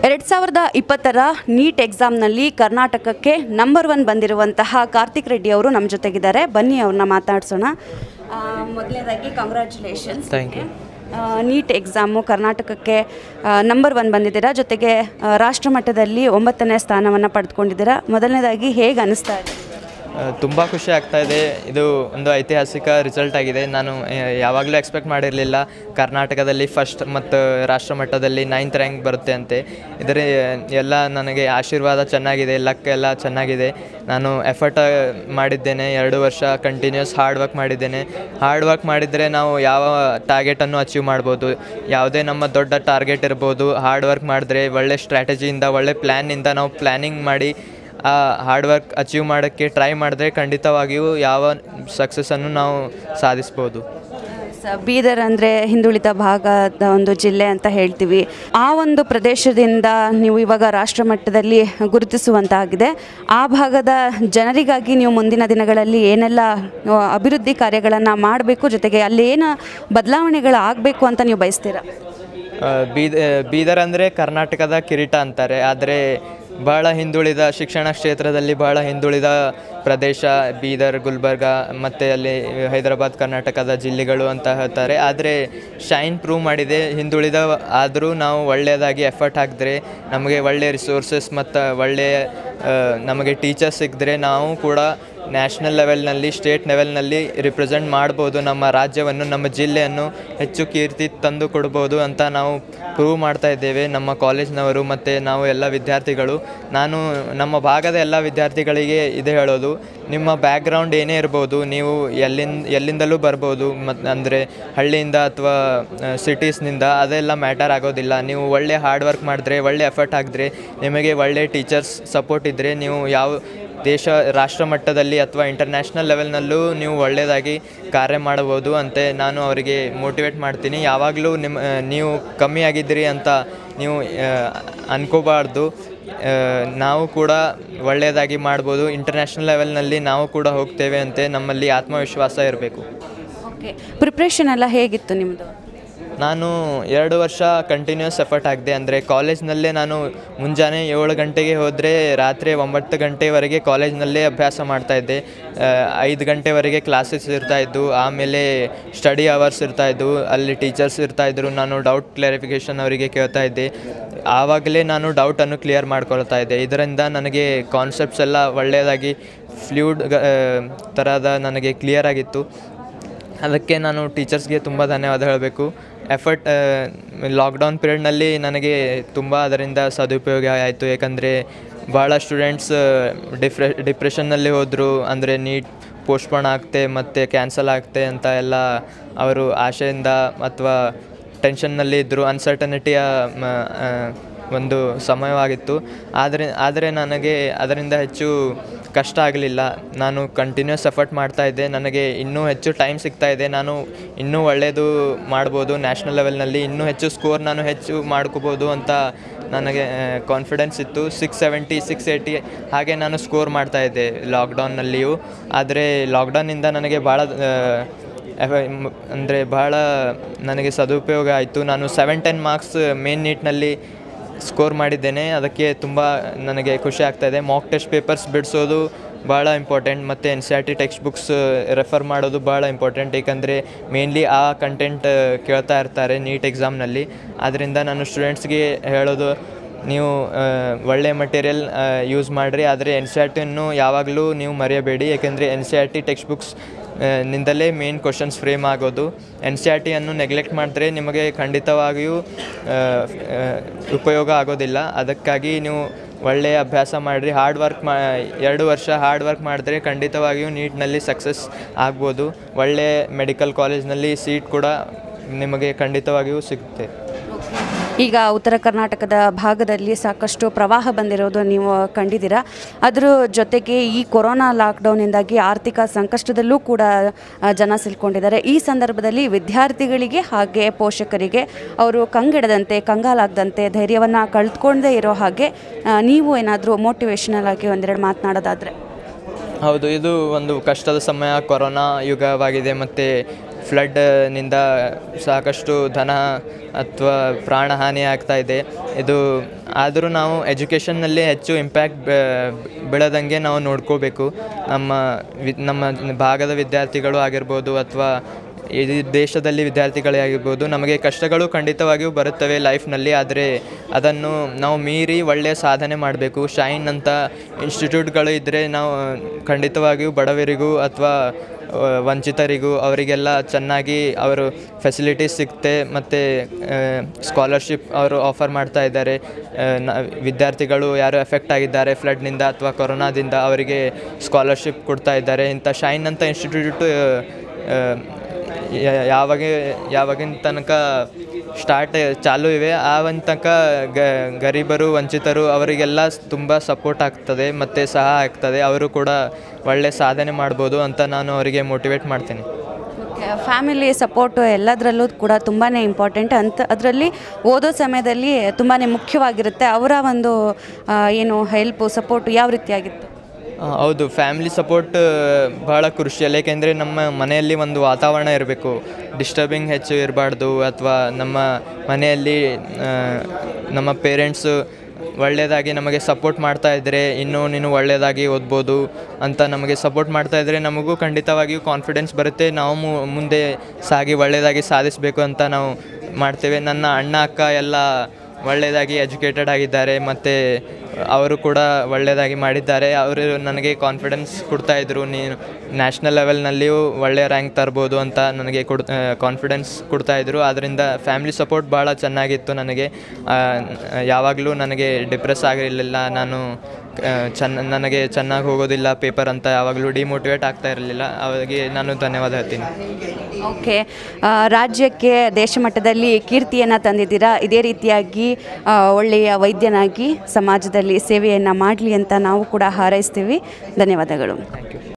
ಎರಡು ಸಾವಿರದ ಇಪ್ಪತ್ತರ ನೀಟ್ ಎಕ್ಸಾಮ್ನಲ್ಲಿ ಕರ್ನಾಟಕಕ್ಕೆ ನಂಬರ್ ಒನ್ ಬಂದಿರುವಂತಹ ಕಾರ್ತಿಕ್ ರೆಡ್ಡಿ ಅವರು ನಮ್ಮ ಜೊತೆಗಿದ್ದಾರೆ ಬನ್ನಿ ಅವ್ರನ್ನ ಮಾತಾಡ್ಸೋಣ ಮೊದಲನೇದಾಗಿ congratulations Thank you. NEET exam ಕರ್ನಾಟಕಕ್ಕೆ ನಂಬರ್ ಒನ್ ಬಂದಿದ್ದೀರಾ ಜೊತೆಗೆ ಆ, ರಾಷ್ಟ್ರ ಮಟ್ಟದಲ್ಲಿ ಒಂಬತ್ತನೇ ಸ್ಥಾನವನ್ನು ಪಡೆದುಕೊಂಡಿದ್ದೀರಾ ಮೊದಲನೇದಾಗಿ ಹೇಗೆ ಅನಿಸ್ತಾ ಇದೆ ತುಂಬ ಖುಷಿ ಆಗ್ತಾ ಇದೆ ಇದು ಒಂದು ಐತಿಹಾಸಿಕ ರಿಸಲ್ಟ್ ಆಗಿದೆ ನಾನು ಯಾವಾಗಲೂ ಎಕ್ಸ್ಪೆಕ್ಟ್ ಮಾಡಿರಲಿಲ್ಲ ಕರ್ನಾಟಕದಲ್ಲಿ ಫಸ್ಟ್ ಮತ್ತು ರಾಷ್ಟ್ರ ಮಟ್ಟದಲ್ಲಿ ನೈನ್ತ್ ರ್ಯಾಂಕ್ ಬರುತ್ತೆ ಅಂತೆ ಇದರ ಎಲ್ಲ ನನಗೆ ಆಶೀರ್ವಾದ ಚೆನ್ನಾಗಿದೆ ಲಕ್ ಎಲ್ಲ ಚೆನ್ನಾಗಿದೆ ನಾನು ಎಫರ್ಟ್ ಮಾಡಿದ್ದೇನೆ ಎರಡು ವರ್ಷ ಕಂಟಿನ್ಯೂಸ್ ಹಾರ್ಡ್ ವರ್ಕ್ ಮಾಡಿದ್ದೇನೆ ಹಾರ್ಡ್ ವರ್ಕ್ ಮಾಡಿದರೆ ನಾವು ಯಾವ ಟಾರ್ಗೆಟನ್ನು ಅಚೀವ್ ಮಾಡ್ಬೋದು ಯಾವುದೇ ನಮ್ಮ ದೊಡ್ಡ ಟಾರ್ಗೆಟ್ ಇರ್ಬೋದು ಹಾರ್ಡ್ ವರ್ಕ್ ಮಾಡಿದ್ರೆ ಒಳ್ಳೆ ಸ್ಟ್ರಾಟಜಿಯಿಂದ ಒಳ್ಳೆ ಪ್ಲ್ಯಾನಿಂದ ನಾವು ಪ್ಲ್ಯಾನಿಂಗ್ ಮಾಡಿ ಆ ಹಾರ್ಡ್ ವರ್ಕ್ ಅಚೀವ್ ಮಾಡೋಕ್ಕೆ ಟ್ರೈ ಮಾಡಿದ್ರೆ ಖಂಡಿತವಾಗಿಯೂ ಯಾವ ಸಕ್ಸಸ್ಸನ್ನು ನಾವು ಸಾಧಿಸ್ಬೋದು ಸ ಬೀದರ್ ಅಂದರೆ ಹಿಂದುಳಿದ ಭಾಗದ ಒಂದು ಜಿಲ್ಲೆ ಅಂತ ಹೇಳ್ತೀವಿ ಆ ಒಂದು ಪ್ರದೇಶದಿಂದ ನೀವು ಇವಾಗ ರಾಷ್ಟ್ರ ಮಟ್ಟದಲ್ಲಿ ಗುರುತಿಸುವಂತಾಗಿದೆ ಆ ಭಾಗದ ಜನರಿಗಾಗಿ ನೀವು ಮುಂದಿನ ದಿನಗಳಲ್ಲಿ ಏನೆಲ್ಲ ಆ, ಅಭಿವೃದ್ಧಿ ಕಾರ್ಯಗಳನ್ನು ಮಾಡಬೇಕು ಜೊತೆಗೆ ಅಲ್ಲಿ ಏನು ಬದಲಾವಣೆಗಳು ಆಗಬೇಕು ಅಂತ ನೀವು ಬಯಸ್ತೀರಾ ಆ, ಬೀದ ಬೀದರ್ ಅಂದರೆ ಕರ್ನಾಟಕದ ಕಿರೀಟ ಅಂತಾರೆ ಆದರೆ ಬಹಳ ಹಿಂದುಳಿದ ಶಿಕ್ಷಣ ಕ್ಷೇತ್ರದಲ್ಲಿ ಬಹಳ ಹಿಂದುಳಿದ ಪ್ರದೇಶ ಬೀದರ್ ಗುಲ್ಬರ್ಗ ಮತ್ತು ಅಲ್ಲಿ ಹೈದರಾಬಾದ್ ಕರ್ನಾಟಕದ ಜಿಲ್ಲೆಗಳು ಅಂತ ಹೇಳ್ತಾರೆ ಆದರೆ ಶೈನ್ ಪ್ರೂವ್ ಮಾಡಿದೆ ಹಿಂದುಳಿದ ಆದರೂ ನಾವು ಒಳ್ಳೆಯದಾಗಿ ಎಫರ್ಟ್ ಹಾಕಿದ್ರೆ ನಮಗೆ ಒಳ್ಳೆಯ ರಿಸೋರ್ಸಸ್ ಮತ್ತು ಒಳ್ಳೆಯ ಆ, ನಮಗೆ ಟೀಚರ್ಸ್ ಸಿಕ್ಕಿದ್ರೆ ನಾವು ಕೂಡ ನ್ಯಾಷನಲ್ ಲೆವೆಲ್ನಲ್ಲಿ ಸ್ಟೇಟ್ ಲೆವೆಲ್ನಲ್ಲಿ ರಿಪ್ರೆಸೆಂಟ್ ಮಾಡ್ಬೋದು ನಮ್ಮ ರಾಜ್ಯವನ್ನು ನಮ್ಮ ಜಿಲ್ಲೆಯನ್ನು ಹೆಚ್ಚು ಕೀರ್ತಿ ತಂದು ಕೊಡ್ಬೋದು ಅಂತ ನಾವು ಪ್ರೂವ್ ಮಾಡ್ತಾ ಇದ್ದೇವೆ ನಮ್ಮ ಕಾಲೇಜ್ನವರು ಮತ್ತು ನಾವು ಎಲ್ಲ ವಿದ್ಯಾರ್ಥಿಗಳು ನಾನು ನಮ್ಮ ಭಾಗದ ಎಲ್ಲ ವಿದ್ಯಾರ್ಥಿಗಳಿಗೆ ಇದೇ ಹೇಳೋದು ನಿಮ್ಮ ಬ್ಯಾಕ್ಗ್ರೌಂಡ್ ಏನೇ ಇರ್ಬೋದು ನೀವು ಎಲ್ಲಿಂದ ಎಲ್ಲಿಂದಲೂ ಬರ್ಬೋದು ಮತ್ತು ಅಂದರೆ ಹಳ್ಳಿಯಿಂದ ಅಥವಾ ಸಿಟೀಸ್ನಿಂದ ಅದೆಲ್ಲ ಮ್ಯಾಟರ್ ಆಗೋದಿಲ್ಲ ನೀವು ಒಳ್ಳೆ ಹಾರ್ಡ್ ವರ್ಕ್ ಮಾಡಿದ್ರೆ ಒಳ್ಳೆ ಎಫರ್ಟ್ ಹಾಕಿದ್ರೆ ನಿಮಗೆ ಒಳ್ಳೆ ಟೀಚರ್ಸ್ ಸಪೋರ್ಟ್ ಇದ್ದರೆ ನೀವು ಯಾವ ದೇಶ ರಾಷ್ಟ್ರ ಮಟ್ಟದಲ್ಲಿ ಅಥವಾ ಇಂಟರ್ನ್ಯಾಷನಲ್ ಲೆವೆಲ್ನಲ್ಲೂ ನೀವು ಒಳ್ಳೆಯದಾಗಿ ಕಾರ್ಯ ಮಾಡಬಹುದು ಅಂತೆ ನಾನು ಅವರಿಗೆ ಮೋಟಿವೇಟ್ ಮಾಡ್ತೀನಿ ಯಾವಾಗಲೂ ನಿಮ್ಮ ಆ, ನೀವು ಕಮ್ಮಿ ಆಗಿದ್ದೀರಿ ಅಂತ ನೀವು ಆ, ಅನ್ಕೋಬಾರ್ದು ಆ, ನಾವು ಕೂಡ ಒಳ್ಳೆಯದಾಗಿ ಮಾಡ್ಬೋದು ಇಂಟರ್ನ್ಯಾಷನಲ್ ಲೆವೆಲ್ನಲ್ಲಿ ನಾವು ಕೂಡ ಹೋಗ್ತೇವೆ ಅಂತೆ ನಮ್ಮಲ್ಲಿ ಆತ್ಮವಿಶ್ವಾಸ ಇರಬೇಕು ಓಕೆ ಪ್ರಿಪ್ರೇಷನ್ ಎಲ್ಲ ಹೇಗಿತ್ತು ನಿಮ್ಮದು ನಾನು ಎರಡು ವರ್ಷ ಕಂಟಿನ್ಯೂಸ್ ಎಫರ್ಟ್ ಹಾಕಿದೆ ಅಂದರೆ ಕಾಲೇಜ್ನಲ್ಲೇ ನಾನು ಮುಂಜಾನೆ ಏಳು ಗಂಟೆಗೆ ಹೋದರೆ ರಾತ್ರಿ ಒಂಬತ್ತು ಗಂಟೆವರೆಗೆ ಕಾಲೇಜ್ನಲ್ಲೇ ಅಭ್ಯಾಸ ಮಾಡ್ತಾಯಿದ್ದೆ ಐದು ಗಂಟೆವರೆಗೆ ಕ್ಲಾಸಸ್ ಇರ್ತಾಯಿದ್ದು ಆಮೇಲೆ ಸ್ಟಡಿ ಅವರ್ಸ್ ಇರ್ತಾಯಿದ್ದು ಅಲ್ಲಿ ಟೀಚರ್ಸ್ ಇರ್ತಾಯಿದ್ರು ನಾನು ಡೌಟ್ ಕ್ಲಾರಿಫಿಕೇಷನ್ ಅವರಿಗೆ ಕೇಳ್ತಾ ಇದ್ದೆ ಆವಾಗಲೇ ನಾನು ಡೌಟನ್ನು ಕ್ಲಿಯರ್ ಮಾಡ್ಕೊಳ್ತಾ ಇದ್ದೆ ಇದರಿಂದ ನನಗೆ ಕಾನ್ಸೆಪ್ಟ್ಸ್ ಎಲ್ಲ ಒಳ್ಳೆಯದಾಗಿ ಫ್ಲೂಡ್ ಥರದ ನನಗೆ ಕ್ಲಿಯರ್ ಆಗಿತ್ತು ಅದಕ್ಕೆ ನಾನು ಟೀಚರ್ಸ್ಗೆ ತುಂಬ ಧನ್ಯವಾದ ಹೇಳಬೇಕು ಎಫರ್ಟ್ ಲಾಕ್ಡೌನ್ ಪೀರಿಯಡ್ನಲ್ಲಿ ನನಗೆ ತುಂಬ ಅದರಿಂದ ಸದುಪಯೋಗ ಆಯಿತು ಏಕೆಂದರೆ ಭಾಳ ಸ್ಟೂಡೆಂಟ್ಸ್ ಡಿಫ್ರೆ ಡಿಪ್ರೆಷನ್ನಲ್ಲಿ ಹೋದರು ಅಂದರೆ ನೀಟ್ ಪೋಸ್ಟ್ಪೋನ್ ಆಗ್ತೆ ಮತ್ತು ಕ್ಯಾನ್ಸಲ್ ಆಗ್ತೆ ಅಂತ ಎಲ್ಲ ಅವರು ಆಶೆಯಿಂದ ಅಥವಾ ಟೆನ್ಷನ್ನಲ್ಲಿ ಇದ್ದರು ಅನ್ಸರ್ಟನಿಟಿಯ ಒಂದು ಸಮಯವಾಗಿತ್ತು ಆದರೆ ಆದರೆ ನನಗೆ ಅದರಿಂದ ಹೆಚ್ಚು ಕಷ್ಟ ಆಗಲಿಲ್ಲ ನಾನು ಕಂಟಿನ್ಯೂಸ್ ಎಫರ್ಟ್ ಮಾಡ್ತಾ ಇದ್ದೆ ನನಗೆ ಇನ್ನೂ ಹೆಚ್ಚು ಟೈಮ್ ಸಿಗ್ತಾ ಇದೆ ನಾನು ಇನ್ನೂ ಒಳ್ಳೆಯದು ಮಾಡ್ಬೋದು ನ್ಯಾಷನಲ್ ಲೆವೆಲ್ನಲ್ಲಿ ಇನ್ನೂ ಹೆಚ್ಚು ಸ್ಕೋರ್ ನಾನು ಹೆಚ್ಚು ಮಾಡ್ಕೋಬೋದು ಅಂತ ನನಗೆ ಕಾನ್ಫಿಡೆನ್ಸ್ ಇತ್ತು ಸಿಕ್ಸ್ ಸೆವೆಂಟಿ ಸಿಕ್ಸ್ ಏಯ್ಟಿ ಹಾಗೆ ನಾನು ಸ್ಕೋರ್ ಮಾಡ್ತಾ ಇದ್ದೆ ಲಾಕ್ಡೌನ್ನಲ್ಲಿಯೂ ಆದರೆ ಲಾಕ್ಡೌನಿಂದ ನನಗೆ ಭಾಳ ಅಂದರೆ ಭಾಳ ನನಗೆ ಸದುಪಯೋಗ ಆಯಿತು ನಾನು ಸೆವೆನ್ ಟೆನ್ ಮಾರ್ಕ್ಸ್ ಮೇನ್ ನೀಟ್ನಲ್ಲಿ ಸ್ಕೋರ್ ಮಾಡಿದ್ದೇನೆ ಅದಕ್ಕೆ ತುಂಬ ನನಗೆ ಖುಷಿ ಆಗ್ತಾಯಿದೆ ಮಾಕ್ ಟೆಸ್ಟ್ ಪೇಪರ್ಸ್ ಬಿಡಿಸೋದು ಭಾಳ ಇಂಪಾರ್ಟೆಂಟ್ ಮತ್ತು N C R T text books refer ಮಾಡೋದು ಭಾಳ ಇಂಪಾರ್ಟೆಂಟ್ ಏಕೆಂದರೆ ಮೇನ್ಲಿ ಆ ಕಂಟೆಂಟ್ ಕೇಳ್ತಾ ಇರ್ತಾರೆ ನೀಟ್ ಎಕ್ಸಾಮ್ನಲ್ಲಿ ಆದ್ದರಿಂದ ನಾನು ಸ್ಟೂಡೆಂಟ್ಸ್ಗೆ ಹೇಳೋದು ನೀವು ಆ, ಒಳ್ಳೆ ಮಟೀರಿಯಲ್ ಯೂಸ್ ಮಾಡಿರಿ ಆದರೆ ಎನ್ ಸಿ ಆರ್ ಟಿಯನ್ನು ಯಾವಾಗಲೂ ನೀವು ಮರೆಯಬೇಡಿ ಏಕೆಂದರೆ N C R T text books ನಿಂದಲೇ ಮೇನ್ ಕ್ವಶನ್ಸ್ ಫ್ರೇಮ್ ಆಗೋದು ಎನ್ ಸಿ ಆರ್ ಟಿಯನ್ನು ನೆಗ್ಲೆಕ್ಟ್ ಮಾಡಿದ್ರೆ ನಿಮಗೆ ಖಂಡಿತವಾಗಿಯೂ ಆ, ಆ, ಉಪಯೋಗ ಆಗೋದಿಲ್ಲ ಅದಕ್ಕಾಗಿ ನೀವು ಒಳ್ಳೆಯ ಅಭ್ಯಾಸ ಮಾಡಿರಿ ಹಾರ್ಡ್ ವರ್ಕ್ ಮಾ ಎರಡು ವರ್ಷ ಹಾರ್ಡ್ ವರ್ಕ್ ಮಾಡಿದ್ರೆ ಖಂಡಿತವಾಗಿಯೂ ನೀಟ್ನಲ್ಲಿ ಸಕ್ಸಸ್ ಆಗ್ಬೋದು ಒಳ್ಳೆಯ ಮೆಡಿಕಲ್ ಕಾಲೇಜ್ನಲ್ಲಿ ಸೀಟ್ ಕೂಡ ನಿಮಗೆ ಖಂಡಿತವಾಗಿಯೂ ಸಿಗುತ್ತೆ ಈಗ ಉತ್ತರ ಕರ್ನಾಟಕದ ಭಾಗದಲ್ಲಿ ಸಾಕಷ್ಟು ಪ್ರವಾಹ ಬಂದಿರೋದು ನೀವು ಕಂಡಿದ್ದೀರಾ ಅದರ ಜೊತೆಗೆ ಈ ಕೊರೋನಾ ಲಾಕ್ಡೌನಿಂದಾಗಿ ಆರ್ಥಿಕ ಸಂಕಷ್ಟದಲ್ಲೂ ಕೂಡ ಆ, ಜನ ಸಿಲ್ಕೊಂಡಿದ್ದಾರೆ ಈ ಸಂದರ್ಭದಲ್ಲಿ ವಿದ್ಯಾರ್ಥಿಗಳಿಗೆ ಹಾಗೆ ಪೋಷಕರಿಗೆ ಅವರು ಕಂಗೆಡದಂತೆ ಕಂಗಾಲಾಗದಂತೆ ಧೈರ್ಯವನ್ನು ಕಳೆದುಕೊಂಡೇ ಇರೋ ಹಾಗೆ ಆ, ನೀವು ಏನಾದರೂ ಮೋಟಿವೇಶನಲ್ ಆಗಿ ಒಂದೆರಡು ಮಾತನಾಡೋದಾದರೆ ಹೌದು ಇದು ಒಂದು ಕಷ್ಟದ ಸಮಯ ಕೊರೋನಾ ಯುಗವಾಗಿದೆ ಮತ್ತು ಫ್ಲಡ್ನಿಂದ ಸಾಕಷ್ಟು ಧನ ಅಥವಾ ಪ್ರಾಣಹಾನಿ ಆಗ್ತಾ ಇದೆ ಇದು ಆದರೂ ನಾವು ಎಜುಕೇಷನ್ನಲ್ಲಿ ಹೆಚ್ಚು ಇಂಪ್ಯಾಕ್ಟ್ ಬೀಳದಂಗೆ ನಾವು ನೋಡ್ಕೋಬೇಕು ನಮ್ಮ ವಿ ನಮ್ಮ ಭಾಗದ ವಿದ್ಯಾರ್ಥಿಗಳು ಆಗಿರ್ಬೋದು ಅಥವಾ ಇಡೀ ದೇಶದಲ್ಲಿ ವಿದ್ಯಾರ್ಥಿಗಳೇ ಆಗಿರ್ಬೋದು ನಮಗೆ ಕಷ್ಟಗಳು ಖಂಡಿತವಾಗಿಯೂ ಬರುತ್ತವೆ ಲೈಫ್ನಲ್ಲಿ ಆದರೆ ಅದನ್ನು ನಾವು ಮೀರಿ ಒಳ್ಳೆಯ ಸಾಧನೆ ಮಾಡಬೇಕು ಶೈನ್ ಅಂತ ಇನ್ಸ್ಟಿಟ್ಯೂಟ್ಗಳು ಇದ್ದರೆ ನಾವು ಖಂಡಿತವಾಗಿಯೂ ಬಡವರಿಗೂ ಅಥವಾ ವಂಚಿತರಿಗೂ ಅವರಿಗೆಲ್ಲ ಚೆನ್ನಾಗಿ ಅವರು ಫೆಸಿಲಿಟೀಸ್ ಸಿಗುತ್ತೆ ಮತ್ತು ಸ್ಕಾಲರ್ಶಿಪ್ ಅವರು ಆಫರ್ ಮಾಡ್ತಾ ಇದ್ದಾರೆ ಆ, ನ ವಿದ್ಯಾರ್ಥಿಗಳು ಯಾರು ಎಫೆಕ್ಟ್ ಆಗಿದ್ದಾರೆ ಫ್ಲಡ್ನಿಂದ ಅಥವಾ ಕೊರೋನಾದಿಂದ ಅವರಿಗೆ ಸ್ಕಾಲರ್ಶಿಪ್ ಕೊಡ್ತಾ ಇದ್ದಾರೆ ಇಂಥ ಶೈನ್ ಅಂತ ಇನ್ಸ್ಟಿಟ್ಯೂಟ್ ಯಾ- ಯಾವಾಗ ಯಾವಾಗಿನ ತನಕ ಸ್ಟಾರ್ಟ್ ಚಾಲು ಇವೆ ಆವನ್ ತನಕ ಗ ಗರೀಬರು ವಂಚಿತರು ಅವರಿಗೆಲ್ಲ ತುಂಬ ಸಪೋರ್ಟ್ ಆಗ್ತದೆ ಮತ್ತು ಸಹ ಆಗ್ತದೆ ಅವರು ಕೂಡ ಒಳ್ಳೆ ಸಾಧನೆ ಮಾಡ್ಬೋದು ಅಂತ ನಾನು ಅವರಿಗೆ ಮೋಟಿವೇಟ್ ಮಾಡ್ತೀನಿ ಫ್ಯಾಮಿಲಿ ಸಪೋರ್ಟು ಎಲ್ಲದರಲ್ಲೂ ಕೂಡ ತುಂಬಾ ಇಂಪಾರ್ಟೆಂಟ್ ಅಂತ ಅದರಲ್ಲಿ ಓದೋ ಸಮಯದಲ್ಲಿ ತುಂಬಾ ಮುಖ್ಯವಾಗಿರುತ್ತೆ ಅವರ ಒಂದು ಆ, ಏನು ಹೆಲ್ಪು ಸಪೋರ್ಟು ಯಾವ ರೀತಿಯಾಗಿತ್ತು ಆ, ಹೌದು ಫ್ಯಾಮಿಲಿ ಸಪೋರ್ಟ್ ಬಹಳ ಕ್ರುಷಿಯಲ್ ಏಕೆಂದರೆ ನಮ್ಮ ಮನೆಯಲ್ಲಿ ಒಂದು ವಾತಾವರಣ ಇರಬೇಕು ಡಿಸ್ಟರ್ಬಿಂಗ್ ಹೆಚ್ಚು ಇರಬಾರ್ದು ಅಥವಾ ನಮ್ಮ ಮನೆಯಲ್ಲಿ ಆ, ನಮ್ಮ ಪೇರೆಂಟ್ಸು ಒಳ್ಳೆಯದಾಗಿ ನಮಗೆ ಸಪೋರ್ಟ್ ಮಾಡ್ತಾ ಇದ್ದರೆ ಇನ್ನೂ ನೀನು ಒಳ್ಳೆಯದಾಗಿ ಓದ್ಬೋದು ಅಂತ ನಮಗೆ ಸಪೋರ್ಟ್ ಮಾಡ್ತಾ ಇದ್ದರೆ ನಮಗೂ ಖಂಡಿತವಾಗಿಯೂ ಕಾನ್ಫಿಡೆನ್ಸ್ ಬರುತ್ತೆ ನಾವು ಮು- ಮುಂದೆ ಸಾಗಿ ಒಳ್ಳೆಯದಾಗಿ ಸಾಧಿಸಬೇಕು ಅಂತ ನಾವು ಮಾಡ್ತೇವೆ ನನ್ನ ಅಣ್ಣ ಅಕ್ಕ ಎಲ್ಲ ಒಳ್ಳೆಯದಾಗಿ ಎಜುಕೇಟೆಡ್ ಆಗಿದ್ದಾರೆ ಮತ್ತು ಅವರು ಕೂಡ ಒಳ್ಳೆಯದಾಗಿ ಮಾಡಿದ್ದಾರೆ ಅವರು ನನಗೆ ಕಾನ್ಫಿಡೆನ್ಸ್ ಕೊಡ್ತಾಯಿದ್ರು ನೀನು ನ್ಯಾಷನಲ್ ಲೆವೆಲ್ನಲ್ಲಿಯೂ ಒಳ್ಳೆಯ ರ್ಯಾಂಕ್ ತರ್ಬೋದು ಅಂತ ನನಗೆ ಕೊಡ್ ಕಾನ್ಫಿಡೆನ್ಸ್ ಕೊಡ್ತಾಯಿದ್ರು ಆದ್ದರಿಂದ ಫ್ಯಾಮಿಲಿ ಸಪೋರ್ಟ್ ಭಾಳ ಚೆನ್ನಾಗಿತ್ತು ನನಗೆ ಯಾವಾಗಲೂ ನನಗೆ ಡಿಪ್ರೆಸ್ ಆಗಿರಲಿಲ್ಲ ನಾನು ಚೆನ್ನ ನನಗೆ ಚೆನ್ನಾಗಿ ಹೋಗೋದಿಲ್ಲ ಪೇಪರ್ ಅಂತ ಯಾವಾಗಲೂ ಡಿಮೋಟಿವೇಟ್ ಆಗ್ತಾ ಇರಲಿಲ್ಲ ಅವಾಗೆ ನಾನು ಧನ್ಯವಾದ ಹೇಳ್ತೀನಿ ಓಕೆ ಆ, ರಾಜ್ಯಕ್ಕೆ ದೇಶ ಮಟ್ಟದಲ್ಲಿ ಕೀರ್ತಿಯನ್ನು ತಂದಿದ್ದೀರಾ ಇದೇ ರೀತಿಯಾಗಿ ಆ, ಒಳ್ಳೆಯ ವೈದ್ಯನಾಗಿ ಸಮಾಜದಲ್ಲಿ ಸೇವೆಯನ್ನು ಮಾಡಲಿ ಅಂತ ನಾವು ಕೂಡ ಹಾರೈಸ್ತೀವಿ ಧನ್ಯವಾದಗಳು ಥ್ಯಾಂಕ್ ಯು